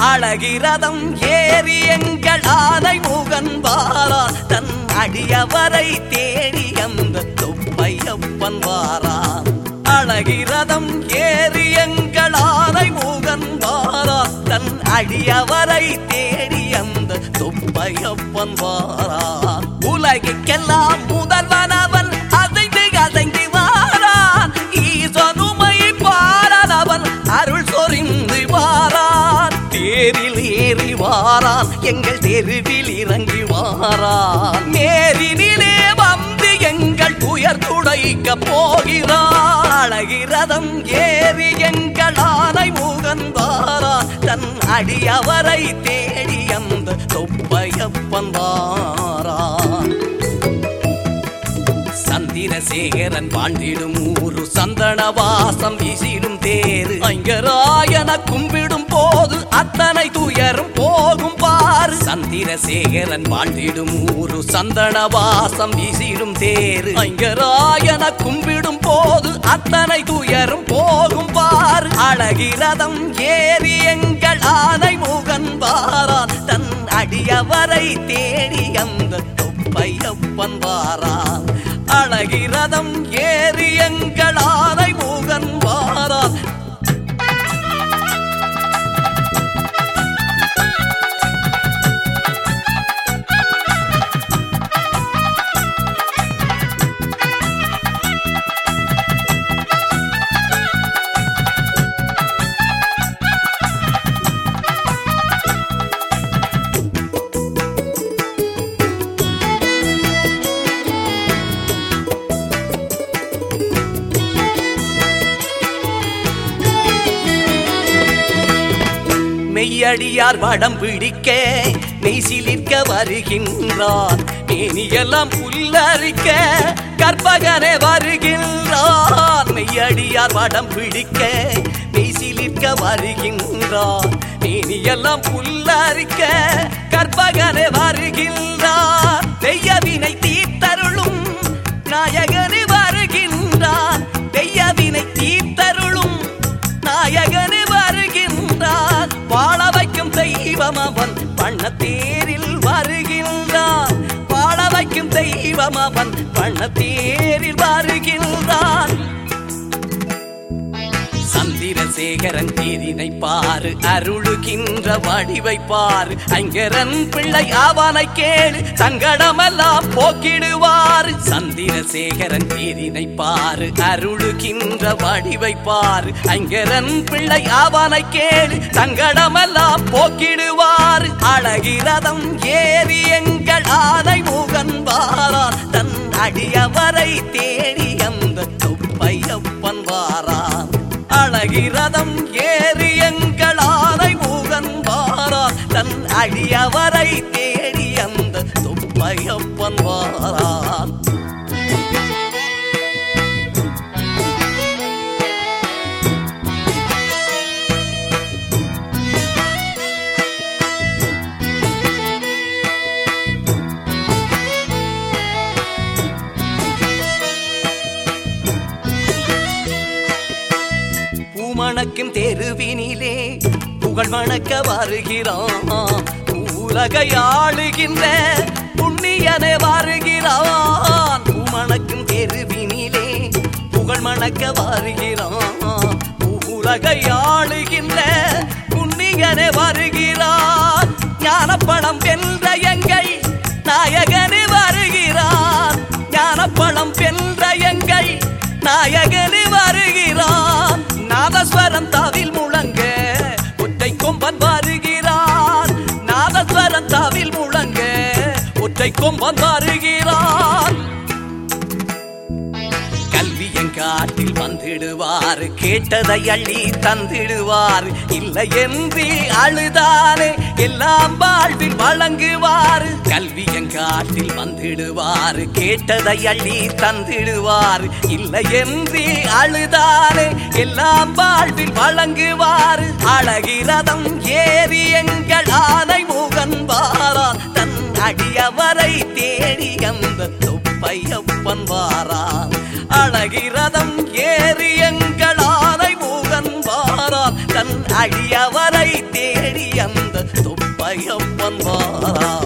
அழகிரதம் ஏறி எங்கள் ஆனை முகன் வாரான் தன் அடியவரை தேடி அந்த தொப்பையப்பன் வாரான் அழகிரதம் ஏறி எங்கள் ஆனை முகன் வாரான் தன் அடியவரை தேடி அந்த தொப்பையப்பன் வாரான் உலகிற்கெல்லாம் முதல்வனவன் அசைந்து அசைந்து வாரான் ஈசனுமை பாரனவன் அருள் சொரிந்து வாரான் தேரில் ஏறி வாரான் எங்கள் தெருவில் இறங்கி வாரான் நேரினிலே வந்து எங்கள் துயர் துடைக்க போகிறான் அழகிறதம் ஏறி எங்கள் ஆனை முகன் வாரான் தன் அடியவரை தேடி அந்த தொப்பையப்பன் வாரான் சந்திரசேகரன் வாழ்ந்திடும் ஊரு சந்தன வாசம் வீசிடும் தேரு ஐங்கராயன கும்பிடும் போது அத்தனை துயரும் போகும் பாரு சந்திரசேகரன் வாழ்ந்திடும் ஊரு சந்தன வாசம் வீசிடும் தேரு ஐங்கராயன கும்பிடும் போது அத்தனை துயரும் போகும் பாரு அழகிரதம் ஏறி எங்கள் ஆனை முகன் வாரான் தன் அடியவரை தேடி அந்த தொப்பையப்பன் வாரான் அழகிரதம் ஏறி எங்கள் ஆனை முகன் வாரான் மெய்யடியார் வடம் பிடிக்க மெய்சிலிர்க்க வருகின்றான் மேனியெல்லாம் புல்லரிக்க கற்பகனே வருகின்றான் மெய்யடியார் வடம் பிடிக்க மெய்சிலிர்க்க வருகின்றான் மேனியெல்லாம் புல்லரிக்க கற்பகனே வருகின்றான் தெய்யவினை தீர்த்தருளும் நாயகனே வருகின்றான் தெய்யவினை தீர்த்தருளும் நாயகனே வருகின்றான் வாழ வைக்கும் தெய்வம் அவன் பண்ணத்தேரில் வருகின்றான் வாழ வைக்கும் தெய்வம் அவன் பண்ணத்தேரில் வருகின்றான் சந்திரசேகரன் தேரினை பாரு அருளுகின்ற வடிவை பாரு ஐங்கரன் பிள்ளை அவனை கேளு சங்கடமெல்லாம் போக்கிடுவார் சந்திரசேகரன் தேரினை பாரு அருளுகின்ற வடிவை பாரு ஐங்கரன் பிள்ளை அவனை கேளு சங்கடமெல்லாம் போக்கிடுவார் அழகிரதம் ஏறி எங்கள் ஆனை முகன் வாரான் தன் அடியவரை தேடி அந்த தொப்பையப்பன் வாரான் அழகிரதம் ஏறி எங்கள் ஆனை முகன் வாரான் தன் அடியவரை தேடி அந்த தொப்பையப்பன் வாரான் பூமணக்கும் தெருவினிலே புகழ் மணக்க வருகிறான் உலகை ஆளுகின்ற புண்ணியனை வருகிறான் பூமணக்கும் தெருவினிலே புகழ் மணக்க வருகிறான் உலகை ஆளுகின்ற புண்ணியனை வருகிறான் ஞானப்பழம் வென்ற எங்கள் நாயகனே வருகிறான் ஞானப்பழம் வென்ற எங்கள் நாயகனே வருகிறான் நாதஸ்வரம் தவில் முழங்க ஒற்றை கொம்பன் வருகிறான் நாதஸ்வரம் தவில் முழங்க ஒற்றை கொம்பன் வருகிறான் கல்வி எங்காட்டில் வந்திடுவார் கேட்டதை அள்ளி தந்திடுவார் இல்லை என்று அழுதானே எல்லாம் வாழ்வில் வழங்குவார் கல்வி எங்காட்டில் வந்திடுவார் கேட்டதை அள்ளி தந்திடுவார் இல்லை என்று அழுதானே எல்லாம் வாழ்வில் வழங்குவார் அழகிரதம் ஏறி எங்கள் ஆனை முகன் வாரான் தன் அடியவரை தேடி அந்த தொப்பையப்பன் வாரான் அழகிரதம் ஏறி எங்கள் ஆனை முகன் வாரான் தன் அடியவரை தேடி அந்த தொப்பையப்பன் வாரான்